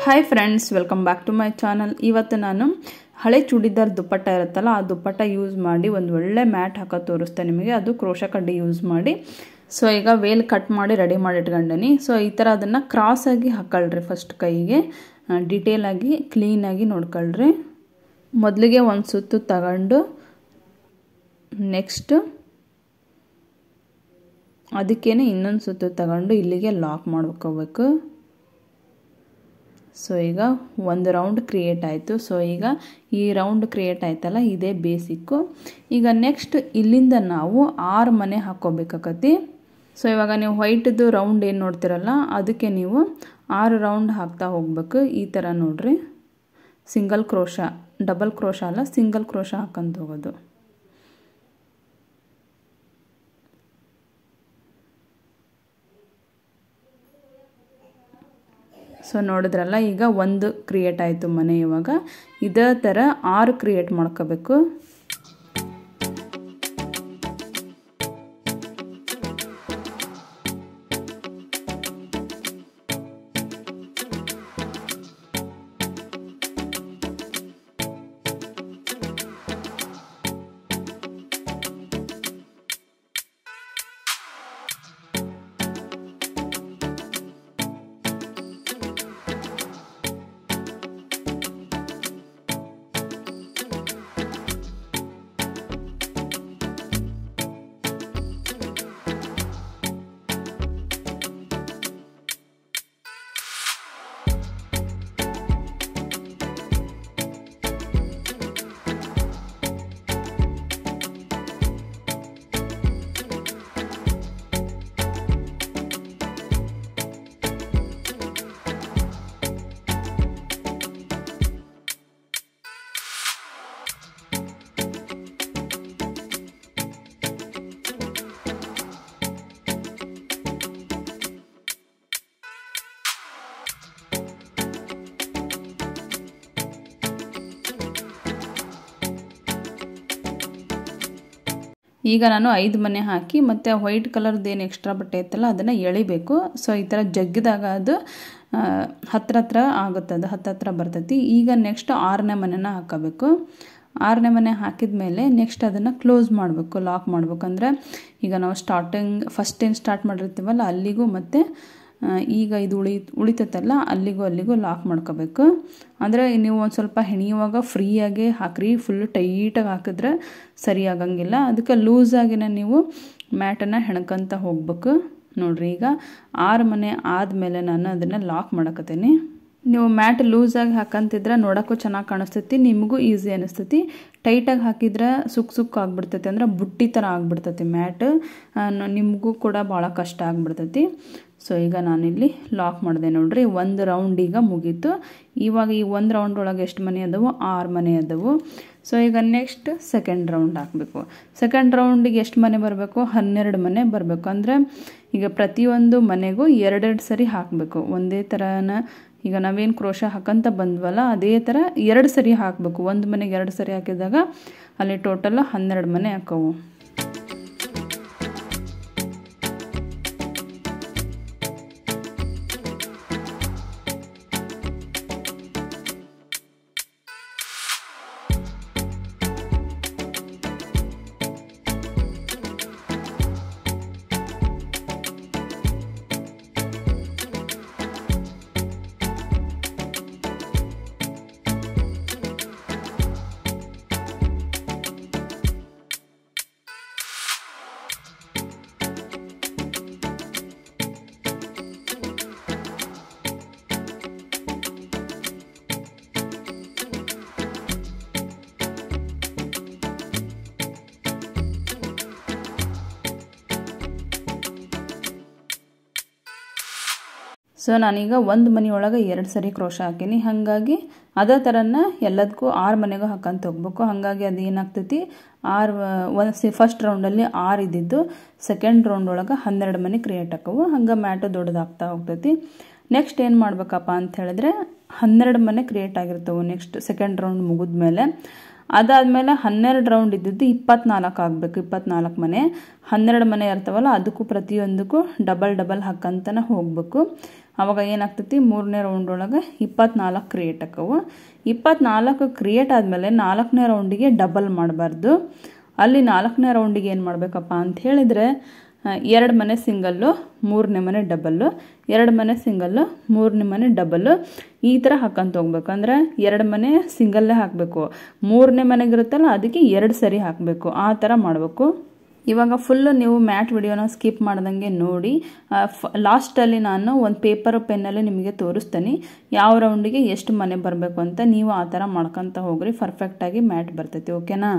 hi friends welcome back to my channel ಇವತ್ತು ನಾನು ಹಳೆ ಚೂಡಿದಾರ್ ದುಪ್ಪಟ್ಟ ಇರುತ್ತಲ್ಲ ಆ ದುಪ್ಪಟ್ಟ ಯೂಸ್ ಮಾಡಿ ಒಂದು ಒಳ್ಳೆ ಮ್ಯಾಟ್ ಹಾಕೋದು ತೋರಿಸ್ತೇನೆ ನಿಮಗೆ ಅದು ಕ್ರೋಶ ಕಡ್ಡಿ ಯೂಸ್ ಮಾಡಿ ಸೊ ಈಗ ವೇಲ್ ಕಟ್ ಮಾಡಿ ರೆಡಿ ಮಾಡಿ ಇಟ್ಕೊಂಡೀನಿ ಸೊ ಈ ಥರ ಅದನ್ನು ಕ್ರಾಸಾಗಿ ಹಾಕೊಳ್ರಿ ಫಸ್ಟ್ ಕೈಗೆ ಡಿಟೇಲಾಗಿ ಕ್ಲೀನಾಗಿ ನೋಡ್ಕೊಳ್ರಿ ಮೊದಲಿಗೆ ಒಂದು ಸುತ್ತು ತಗೊಂಡು ನೆಕ್ಸ್ಟ್ ಅದಕ್ಕೇನೆ ಇನ್ನೊಂದು ಸುತ್ತು ತಗೊಂಡು ಇಲ್ಲಿಗೆ ಲಾಕ್ ಮಾಡ್ಕೋಬೇಕು ಸೊ ಈಗ ಒಂದು ರೌಂಡ್ ಕ್ರಿಯೇಟ್ ಆಯಿತು ಸೊ ಈಗ ಈ ರೌಂಡ್ ಕ್ರಿಯೇಟ್ ಆಯ್ತಲ್ಲ ಇದೇ ಬೇಸಿಕ್ಕು ಈಗ ನೆಕ್ಸ್ಟ್ ಇಲ್ಲಿಂದ ನಾವು ಆರು ಮನೆ ಹಾಕ್ಕೋಬೇಕಾಕತಿ ಸೊ ಇವಾಗ ನೀವು ವೈಟ್ದು ರೌಂಡ್ ಏನು ನೋಡ್ತಿರಲ್ಲ ಅದಕ್ಕೆ ನೀವು ಆರು ರೌಂಡ್ ಹಾಕ್ತಾ ಹೋಗ್ಬೇಕು ಈ ಥರ ನೋಡ್ರಿ ಸಿಂಗಲ್ ಕ್ರೋಶ ಡಬಲ್ ಕ್ರೋಶ ಅಲ್ಲ ಸಿಂಗಲ್ ಕ್ರೋಶ ಹಾಕಂತ ಹೋಗೋದು ಸೊ ನೋಡಿದ್ರಲ್ಲ ಈಗ ಒಂದು ಕ್ರಿಯೇಟ್ ಆಯಿತು ಮನೆ ಇವಾಗ ಇದೇ ಥರ ಆರು ಕ್ರಿಯೇಟ್ ಮಾಡ್ಕೋಬೇಕು ಈಗ ನಾನು ಐದು ಮನೆ ಹಾಕಿ ಮತ್ತು ವೈಟ್ ಕಲರ್ದು ಏನು ಎಕ್ಸ್ಟ್ರಾ ಬಟ್ಟೆ ಇತ್ತಲ್ಲ ಅದನ್ನು ಎಳಿಬೇಕು ಸೊ ಈ ಥರ ಜಗ್ಗಿದಾಗ ಅದು ಹತ್ರ ಹತ್ರ ಆಗುತ್ತೆ ಅದು ಹತ್ರ ಹತ್ರ ಬರ್ತೈತಿ ಈಗ ನೆಕ್ಸ್ಟ್ ಆರನೇ ಮನೆನ ಹಾಕೋಬೇಕು ಆರನೇ ಮನೆ ಹಾಕಿದ ಮೇಲೆ ನೆಕ್ಸ್ಟ್ ಅದನ್ನು ಕ್ಲೋಸ್ ಮಾಡಬೇಕು ಲಾಕ್ ಮಾಡಬೇಕು ಅಂದರೆ ಈಗ ನಾವು ಸ್ಟಾರ್ಟಿಂಗ್ ಫಸ್ಟ್ ಏನು ಸ್ಟಾರ್ಟ್ ಮಾಡಿರ್ತೀವಲ್ಲ ಅಲ್ಲಿಗೂ ಮತ್ತು ಈಗ ಇದು ಉಳಿ ಉಳಿತೈತಲ್ಲ ಅಲ್ಲಿಗೂ ಅಲ್ಲಿಗೂ ಲಾಕ್ ಮಾಡ್ಕೋಬೇಕು ಅಂದರೆ ನೀವು ಒಂದು ಸ್ವಲ್ಪ ಹೆಣಿಯುವಾಗ ಫ್ರೀಯಾಗಿ ಹಾಕ್ರಿ ಫುಲ್ ಟೈಟಾಗಿ ಹಾಕಿದ್ರೆ ಸರಿ ಆಗಂಗಿಲ್ಲ ಅದಕ್ಕೆ ಲೂಸಾಗಿನೇ ನೀವು ಮ್ಯಾಟನ್ನು ಹೆಣ್ಕೊಂತ ಹೋಗ್ಬೇಕು ನೋಡಿರಿ ಈಗ ಆರು ಮನೆ ಆದಮೇಲೆ ನಾನು ಅದನ್ನು ಲಾಕ್ ಮಾಡಕತ್ತೀನಿ ನೀವು ಮ್ಯಾಟ್ ಲೂಸಾಗಿ ಹಾಕಂತಿದ್ರೆ ನೋಡೋಕ್ಕೂ ಚೆನ್ನಾಗಿ ಕಾಣಿಸ್ತೈತಿ ನಿಮಗೂ ಈಸಿ ಅನಿಸ್ತೈತಿ ಟೈಟಾಗಿ ಹಾಕಿದ್ರೆ ಸುಕ್ ಸುಕ್ ಆಗಿಬಿಡ್ತೈತಿ ಅಂದ್ರೆ ಬುಟ್ಟಿ ಥರ ಆಗಿಬಿಡ್ತೈತಿ ಮ್ಯಾಟ್ ನಿಮಗೂ ಕೂಡ ಭಾಳ ಕಷ್ಟ ಆಗಿಬಿಡ್ತೈತಿ ಸೊ ಈಗ ನಾನಿಲ್ಲಿ ಲಾಕ್ ಮಾಡಿದೆ ನೋಡ್ರಿ ಒಂದು ರೌಂಡ್ ಈಗ ಮುಗೀತು ಇವಾಗ ಈ ಒಂದು ರೌಂಡ್ ಒಳಗೆ ಎಷ್ಟು ಮನೆ ಅದಾವು ಆರು ಮನೆ ಅದಾವು ಸೊ ಈಗ ನೆಕ್ಸ್ಟ್ ಸೆಕೆಂಡ್ ರೌಂಡ್ ಹಾಕಬೇಕು ಸೆಕೆಂಡ್ ರೌಂಡಿಗೆ ಎಷ್ಟು ಮನೆ ಬರಬೇಕು ಹನ್ನೆರಡು ಮನೆ ಬರಬೇಕು ಅಂದರೆ ಈಗ ಪ್ರತಿಯೊಂದು ಮನೆಗೂ ಎರಡೆರಡು ಸರಿ ಹಾಕಬೇಕು ಒಂದೇ ಥರನ ಈಗ ನಾವೇನು ಕ್ರೋಶ ಹಾಕಂತ ಬಂದ್ವಲ್ಲ ಅದೇ ಥರ ಎರಡು ಸರಿ ಹಾಕಬೇಕು ಒಂದು ಮನೆಗೆ ಎರಡು ಸರಿ ಹಾಕಿದಾಗ ಅಲ್ಲಿ ಟೋಟಲ್ ಹನ್ನೆರಡು ಮನೆ ಹಾಕವು ಸೊ ನಾನೀಗ ಒಂದು ಮನೆಯೊಳಗೆ ಎರಡು ಸರಿ ಕ್ರೋಶ ಹಾಕೀನಿ ಹಾಗಾಗಿ ಅದೇ ಥರನ ಎಲ್ಲದಕ್ಕೂ ಆರು ಮನೆಗೂ ಹಾಕಂತ ಹೋಗ್ಬೇಕು ಹಾಗಾಗಿ ಅದು ಏನಾಗ್ತೈತಿ ಆರು ಒಂದು ಸಿ ಫಸ್ಟ್ ರೌಂಡಲ್ಲಿ ಆರು ಇದ್ದಿದ್ದು ಸೆಕೆಂಡ್ ರೌಂಡ್ ಒಳಗೆ ಹನ್ನೆರಡು ಮನೆ ಕ್ರಿಯೇಟ್ ಆಕವು ಹಂಗೆ ಮ್ಯಾಟು ದೊಡ್ಡದಾಗ್ತಾ ಹೋಗ್ತೈತಿ ನೆಕ್ಸ್ಟ್ ಏನು ಮಾಡ್ಬೇಕಪ್ಪ ಅಂತ ಹೇಳಿದ್ರೆ ಹನ್ನೆರಡು ಮನೆ ಕ್ರಿಯೇಟ್ ಆಗಿರ್ತವೆ ನೆಕ್ಸ್ಟ್ ಸೆಕೆಂಡ್ ರೌಂಡ್ ಮುಗಿದ್ಮೇಲೆ ಅದಾದಮೇಲೆ ಹನ್ನೆರಡು ರೌಂಡ್ ಇದ್ದಿದ್ದು ಇಪ್ಪತ್ನಾಲ್ಕು ಆಗಬೇಕು ಇಪ್ಪತ್ನಾಲ್ಕು ಮನೆ ಹನ್ನೆರಡು ಮನೆ ಇರ್ತಾವಲ್ಲ ಅದಕ್ಕೂ ಪ್ರತಿಯೊಂದಕ್ಕೂ ಡಬಲ್ ಡಬಲ್ ಹಾಕಂತನೇ ಹೋಗಬೇಕು ಅವಾಗ ಏನಾಗ್ತೈತಿ ಮೂರನೇ ರೌಂಡ್ ಒಳಗೆ ಇಪ್ಪತ್ನಾಲ್ಕು ಕ್ರಿಯೇಟ್ ಆಕವು ಇಪ್ಪತ್ನಾಲ್ಕು ಕ್ರಿಯೇಟ್ ಆದಮೇಲೆ ನಾಲ್ಕನೇ ರೌಂಡಿಗೆ ಡಬಲ್ ಮಾಡಬಾರ್ದು ಅಲ್ಲಿ ನಾಲ್ಕನೇ ರೌಂಡಿಗೆ ಏನು ಮಾಡಬೇಕಪ್ಪ ಅಂತ ಹೇಳಿದರೆ ಎರಡು ಮನೆ ಸಿಂಗಲ್ಲು ಮೂರನೇ ಮನೆ ಡಬಲ್ಲು ಎರಡು ಮನೆ ಸಿಂಗಲ್ಲು ಮೂರನೇ ಮನೆ ಡಬಲ್ಲು ಈ ಥರ ಹಾಕಂತ ಹೋಗ್ಬೇಕು ಅಂದರೆ ಎರಡು ಮನೆ ಸಿಂಗಲ್ಲೇ ಹಾಕಬೇಕು ಮೂರನೇ ಮನೆಗಿರುತ್ತಲ್ಲ ಅದಕ್ಕೆ ಎರಡು ಸರಿ ಹಾಕಬೇಕು ಆ ಥರ ಮಾಡಬೇಕು ಇವಾಗ ಫುಲ್ಲು ನೀವು ಮ್ಯಾಟ್ ವಿಡಿಯೋನ ಸ್ಕಿಪ್ ಮಾಡ್ದಂಗೆ ನೋಡಿ ಲಾಸ್ಟಲ್ಲಿ ನಾನು ಒಂದು ಪೇಪರ್ ಪೆನ್ನಲ್ಲಿ ನಿಮಗೆ ತೋರಿಸ್ತೀನಿ ಯಾವ ರೌಂಡಿಗೆ ಎಷ್ಟು ಮನೆ ಬರಬೇಕು ಅಂತ ನೀವು ಆ ಥರ ಮಾಡ್ಕೊತ ಹೋಗ್ರಿ ಪರ್ಫೆಕ್ಟಾಗಿ ಮ್ಯಾಟ್ ಬರ್ತೈತಿ ಓಕೆನಾ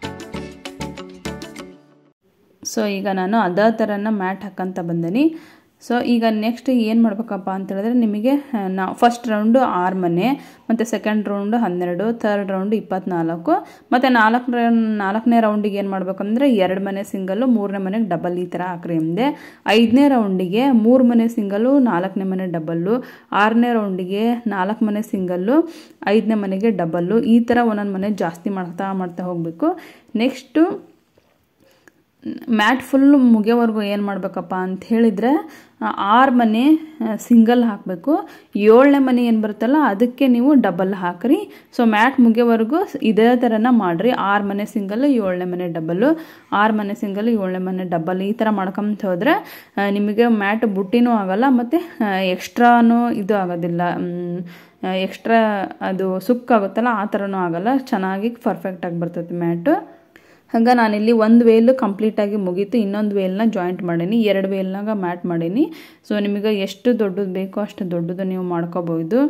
ಸೊ ಈಗ ನಾನು ಅದೇ ಥರನ ಮ್ಯಾಟ್ ಹಾಕಂತ ಬಂದೀನಿ ಸೊ ಈಗ ನೆಕ್ಸ್ಟ್ ಏನು ಮಾಡ್ಬೇಕಪ್ಪ ಅಂತ ಹೇಳಿದ್ರೆ ನಿಮಗೆ ನಾವು ಫಸ್ಟ್ ರೌಂಡು ಆರು ಮನೆ ಮತ್ತು ಸೆಕೆಂಡ್ ರೌಂಡು ಹನ್ನೆರಡು ಥರ್ಡ್ ರೌಂಡು ಇಪ್ಪತ್ನಾಲ್ಕು ಮತ್ತು ನಾಲ್ಕನೇ ನಾಲ್ಕನೇ ರೌಂಡಿಗೆ ಏನು ಮಾಡ್ಬೇಕಂದ್ರೆ ಎರಡು ಮನೆ ಸಿಂಗಲ್ಲು ಮೂರನೇ ಮನೆಗೆ ಡಬಲ್ ಈ ಥರ ಹಾಕ್ರಿ ಎಂದೆ ಐದನೇ ರೌಂಡಿಗೆ ಮೂರು ಮನೆ ಸಿಂಗಲ್ಲು ನಾಲ್ಕನೇ ಮನೆ ಡಬಲ್ಲು ಆರನೇ ರೌಂಡಿಗೆ ನಾಲ್ಕು ಮನೆ ಸಿಂಗಲ್ಲು ಐದನೇ ಮನೆಗೆ ಡಬಲ್ಲು ಈ ಥರ ಒಂದೊಂದು ಮನೆ ಜಾಸ್ತಿ ಮಾಡ್ತಾ ಮಾಡ್ತಾ ಹೋಗಬೇಕು ನೆಕ್ಸ್ಟು ಮ್ಯಾಟ್ ಫುಲ್ ಮುಗಿಯೋವರೆಗೂ ಏನು ಮಾಡಬೇಕಪ್ಪ ಅಂತ ಹೇಳಿದರೆ ಆರು ಮನೆ ಸಿಂಗಲ್ ಹಾಕಬೇಕು ಏಳನೇ ಮನೆ ಏನು ಬರುತ್ತಲ್ಲ ಅದಕ್ಕೆ ನೀವು ಡಬಲ್ ಹಾಕ್ರಿ ಸೊ ಮ್ಯಾಟ್ ಮುಗಿಯೋವರೆಗೂ ಇದೇ ಥರನ ಮಾಡಿರಿ ಆರು ಮನೆ ಸಿಂಗಲ್ ಏಳನೇ ಮನೆ ಡಬಲ್ಲು ಆರು ಮನೆ ಸಿಂಗಲ್ ಏಳನೇ ಮನೆ ಡಬಲ್ ಈ ಥರ ಮಾಡ್ಕೊಂತ ಹೋದರೆ ನಿಮಗೆ ಮ್ಯಾಟ್ ಬುಟ್ಟಿನೂ ಆಗಲ್ಲ ಮತ್ತು ಎಕ್ಸ್ಟ್ರಾನೂ ಇದು ಆಗೋದಿಲ್ಲ ಎಕ್ಸ್ಟ್ರಾ ಅದು ಸುಕ್ಕಾಗುತ್ತಲ್ಲ ಆ ಥರನೂ ಆಗಲ್ಲ ಚೆನ್ನಾಗಿ ಪರ್ಫೆಕ್ಟಾಗಿ ಬರ್ತೈತೆ ಮ್ಯಾಟು ಹಂಗೆ ನಾನಿಲ್ಲಿ ಒಂದು ವೇಲ್ ಕಂಪ್ಲೀಟಾಗಿ ಮುಗೀತು ಇನ್ನೊಂದು ವೇಲ್ನ ಜಾಯಿಂಟ್ ಮಾಡೀನಿ ಎರಡು ವೇಲ್ನಾಗ ಮ್ಯಾಟ್ ಮಾಡೀನಿ ಸೊ ನಿಮಗೆ ಎಷ್ಟು ದೊಡ್ಡದು ಬೇಕೋ ಅಷ್ಟು ದೊಡ್ಡದು ನೀವು ಮಾಡ್ಕೋಬೋದು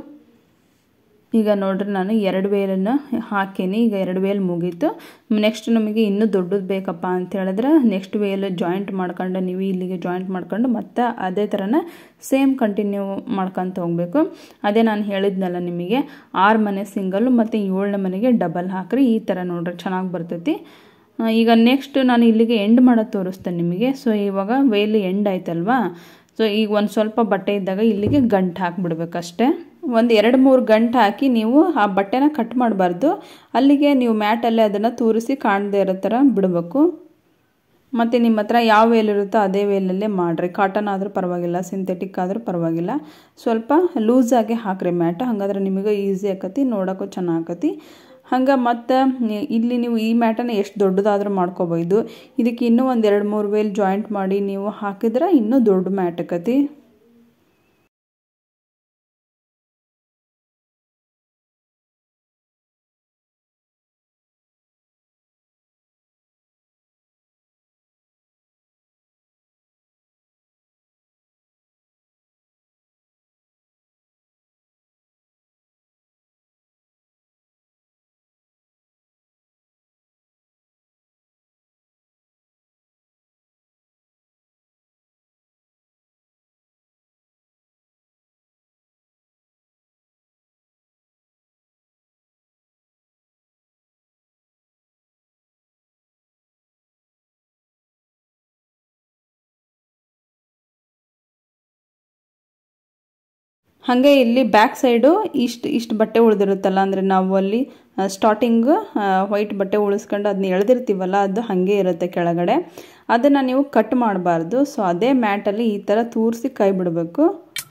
ಈಗ ನೋಡ್ರಿ ನಾನು ಎರಡು ವೇಲನ್ನು ಹಾಕೀನಿ ಈಗ ಎರಡು ವೇಲ್ ಮುಗೀತು ನೆಕ್ಸ್ಟ್ ನಮಗೆ ಇನ್ನೂ ದೊಡ್ಡದು ಬೇಕಪ್ಪ ಅಂತ ಹೇಳಿದ್ರೆ ನೆಕ್ಸ್ಟ್ ವೇಲ್ ಜಾಯಿಂಟ್ ಮಾಡ್ಕೊಂಡು ನೀವು ಇಲ್ಲಿಗೆ ಜಾಯಿಂಟ್ ಮಾಡ್ಕೊಂಡು ಮತ್ತೆ ಅದೇ ಥರನ ಸೇಮ್ ಕಂಟಿನ್ಯೂ ಮಾಡ್ಕೊತ ಹೋಗಬೇಕು ಅದೇ ನಾನು ಹೇಳಿದ್ನಲ್ಲ ನಿಮಗೆ ಆರು ಮನೆ ಸಿಂಗಲ್ಲು ಮತ್ತು ಏಳನೇ ಮನೆಗೆ ಡಬಲ್ ಹಾಕ್ರಿ ಈ ಥರ ನೋಡ್ರಿ ಚೆನ್ನಾಗಿ ಬರ್ತೈತಿ ಈಗ ನೆಕ್ಸ್ಟ್ ನಾನು ಇಲ್ಲಿಗೆ ಎಂಡ್ ಮಾಡೋದು ತೋರಿಸ್ತೇನೆ ನಿಮಗೆ ಸೊ ಇವಾಗ ವೇಲ್ ಎಂಡ್ ಆಯ್ತಲ್ವಾ ಸೊ ಈಗ ಒಂದು ಸ್ವಲ್ಪ ಬಟ್ಟೆ ಇದ್ದಾಗ ಇಲ್ಲಿಗೆ ಗಂಟು ಹಾಕಿಬಿಡ್ಬೇಕಷ್ಟೆ ಒಂದು ಎರಡು ಮೂರು ಗಂಟು ಹಾಕಿ ನೀವು ಆ ಬಟ್ಟೆನ ಕಟ್ ಮಾಡಬಾರ್ದು ಅಲ್ಲಿಗೆ ನೀವು ಮ್ಯಾಟಲ್ಲೇ ಅದನ್ನು ತೂರಿಸಿ ಕಾಣದೇ ಇರೋ ಥರ ಬಿಡಬೇಕು ಮತ್ತು ನಿಮ್ಮ ಹತ್ರ ಯಾವ ವೇಲ್ ಇರುತ್ತೋ ಅದೇ ವೇಲಲ್ಲೇ ಮಾಡಿರಿ ಕಾಟನ್ ಆದರೂ ಪರವಾಗಿಲ್ಲ ಸಿಂಥೆಟಿಕ್ ಆದರೂ ಪರವಾಗಿಲ್ಲ ಸ್ವಲ್ಪ ಲೂಸಾಗಿ ಹಾಕ್ರಿ ಮ್ಯಾಟ್ ಹಾಗಾದ್ರೆ ನಿಮಗೆ ಈಸಿ ಆಕತಿ ನೋಡೋಕ್ಕೂ ಚೆನ್ನಾಗತಿ ಹಂಗೆ ಮತ್ತು ಇಲ್ಲಿ ನೀವು ಈ ಮ್ಯಾಟನ್ನು ಎಷ್ಟು ದೊಡ್ಡದಾದರೂ ಮಾಡ್ಕೋಬೋದು ಇದಕ್ಕೆ ಇನ್ನೂ ಒಂದು ಎರಡು ಮೂರು ವೇಲ್ ಜಾಯಿಂಟ್ ಮಾಡಿ ನೀವು ಹಾಕಿದ್ರೆ ಇನ್ನೂ ದೊಡ್ಡ ಮ್ಯಾಟ್ ಆಕತಿ ಹಾಗೆ ಇಲ್ಲಿ ಬ್ಯಾಕ್ ಸೈಡು ಇಷ್ಟು ಇಷ್ಟು ಬಟ್ಟೆ ಉಳಿದಿರುತ್ತಲ್ಲ ಅಂದರೆ ನಾವು ಅಲ್ಲಿ ಸ್ಟಾರ್ಟಿಂಗ್ ವೈಟ್ ಬಟ್ಟೆ ಉಳಿಸ್ಕೊಂಡು ಅದನ್ನ ಎಳೆದಿರ್ತೀವಲ್ಲ ಅದು ಹಾಗೆ ಇರುತ್ತೆ ಕೆಳಗಡೆ ಅದನ್ನು ನೀವು ಕಟ್ ಮಾಡಬಾರ್ದು ಸೊ ಅದೇ ಮ್ಯಾಟಲ್ಲಿ ಈ ಥರ ತೂರಿಸಿ ಕೈ ಬಿಡಬೇಕು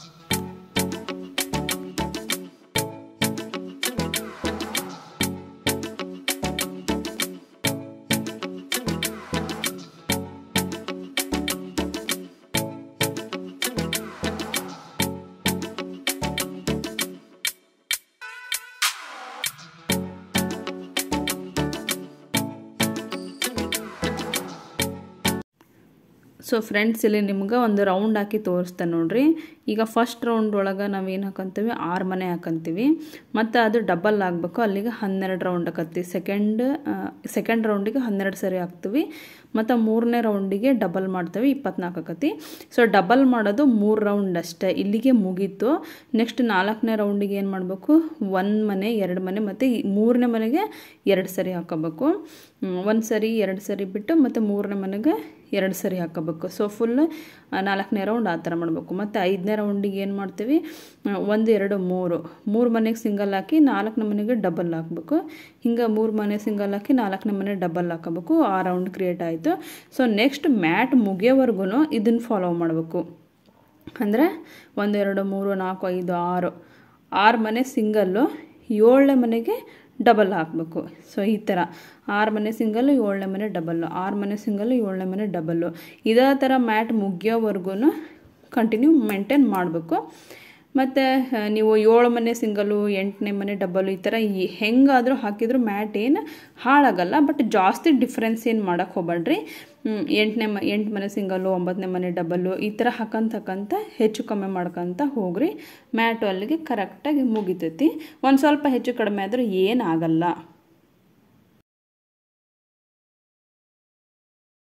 ಸೊ ಫ್ರೆಂಡ್ಸ್ ಇಲ್ಲಿ ನಿಮ್ಗೆ ಒಂದು ರೌಂಡ್ ಹಾಕಿ ತೋರಿಸ್ತೇನೆ ನೋಡ್ರಿ ಈಗ ಫಸ್ಟ್ ರೌಂಡ್ ಒಳಗೆ ನಾವು ಏನು ಹಾಕಂತೀವಿ ಆರು ಮನೆ ಹಾಕಂತೀವಿ ಮತ್ತು ಅದು ಡಬಲ್ ಆಗಬೇಕು ಅಲ್ಲಿಗೆ ಹನ್ನೆರಡು ರೌಂಡ್ ಹಾಕತ್ತೀವಿ ಸೆಕೆಂಡ್ ಸೆಕೆಂಡ್ ರೌಂಡಿಗೆ ಹನ್ನೆರಡು ಸರಿ ಹಾಕ್ತೀವಿ ಮತ್ತು ಮೂರನೇ ರೌಂಡಿಗೆ ಡಬಲ್ ಮಾಡ್ತೀವಿ ಇಪ್ಪತ್ನಾಲ್ಕು ಆಕತಿ ಸೊ ಡಬಲ್ ಮಾಡೋದು ಮೂರು ರೌಂಡ್ ಅಷ್ಟೇ ಇಲ್ಲಿಗೆ ಮುಗೀತು ನೆಕ್ಸ್ಟ್ ನಾಲ್ಕನೇ ರೌಂಡಿಗೆ ಏನು ಮಾಡಬೇಕು ಒಂದು ಮನೆ ಎರಡು ಮನೆ ಮತ್ತು ಮೂರನೇ ಮನೆಗೆ ಎರಡು ಸರಿ ಹಾಕೋಬೇಕು ಒಂದು ಸರಿ ಎರಡು ಸರಿ ಬಿಟ್ಟು ಮತ್ತು ಮೂರನೇ ಮನೆಗೆ ಎರಡು ಸರಿ ಹಾಕೋಬೇಕು ಸೊ ಫುಲ್ ನಾಲ್ಕನೇ ರೌಂಡ್ ಆ ಥರ ಮಾಡಬೇಕು ಮತ್ತು ಐದನೇ ರೌಂಡಿಗೆ ಏನು ಮಾಡ್ತೀವಿ ಒಂದು ಎರಡು ಮೂರು ಮೂರು ಮನೆಗೆ ಸಿಂಗಲ್ ಹಾಕಿ ನಾಲ್ಕನೇ ಮನೆಗೆ ಡಬಲ್ ಹಾಕಬೇಕು ಹಿಂಗೆ ಮೂರು ಮನೆ ಸಿಂಗಲ್ ಹಾಕಿ ನಾಲ್ಕನೇ ಮನೆ ಡಬಲ್ ಹಾಕೋಬೇಕು ಆ ರೌಂಡ್ ಕ್ರಿಯೇಟ್ ಆಯಿತು ಸೊ ನೆಕ್ಸ್ಟ್ ಮ್ಯಾಟ್ ಮುಗಿಯೋವರೆಗೂ ಇದನ್ನು ಫಾಲೋ ಮಾಡಬೇಕು ಅಂದರೆ ಒಂದು ಎರಡು ಮೂರು ನಾಲ್ಕು ಐದು ಆರು ಆರು ಮನೆ ಸಿಂಗಲ್ಲು ಏಳನೇ ಮನೆಗೆ ಡಬಲ್ ಹಾಕಬೇಕು ಸೊ ಈ ಥರ ಆರು ಮನೆ ಸಿಂಗಲ್ಲು ಏಳನೇ ಮನೆ ಡಬಲ್ಲು ಆರು ಮನೆ ಸಿಂಗಲ್ಲು ಏಳನೇ ಮನೆ ಡಬಲ್ಲು ಇದೇ ಥರ ಮ್ಯಾಟ್ ಮುಗಿಯೋವರೆಗೂ ಕಂಟಿನ್ಯೂ ಮೇಂಟೈನ್ ಮಾಡಬೇಕು ಮತ್ತು ನೀವು ಏಳು ಮನೆ ಸಿಂಗಲ್ಲು ಎಂಟನೇ ಮನೆ ಡಬಲ್ಲು ಈ ಥರ ಹೆಂಗಾದರೂ ಹಾಕಿದ್ರು ಮ್ಯಾಟ್ ಏನು ಹಾಳಾಗಲ್ಲ ಬಟ್ ಜಾಸ್ತಿ ಡಿಫ್ರೆನ್ಸ್ ಏನು ಮಾಡೋಕ್ಕೆ ಹೋಗ್ಬೇಡ್ರಿ ಎಂಟನೇ ಮ ಎಂಟು ಮನೆ ಸಿಂಗಲ್ಲು ಒಂಬತ್ತನೇ ಮನೆ ಡಬಲ್ಲು ಈ ಥರ ಹಾಕಂತ ಹಾಕಂತ ಹೆಚ್ಚು ಕಮ್ಮಿ ಮಾಡ್ಕೊತ ಹೋಗ್ರಿ ಮ್ಯಾಟು ಅಲ್ಲಿಗೆ ಕರೆಕ್ಟಾಗಿ ಮುಗಿತೈತಿ ಒಂದು ಸ್ವಲ್ಪ ಹೆಚ್ಚು ಕಡಿಮೆ ಆದರೂ ಏನಾಗಲ್ಲ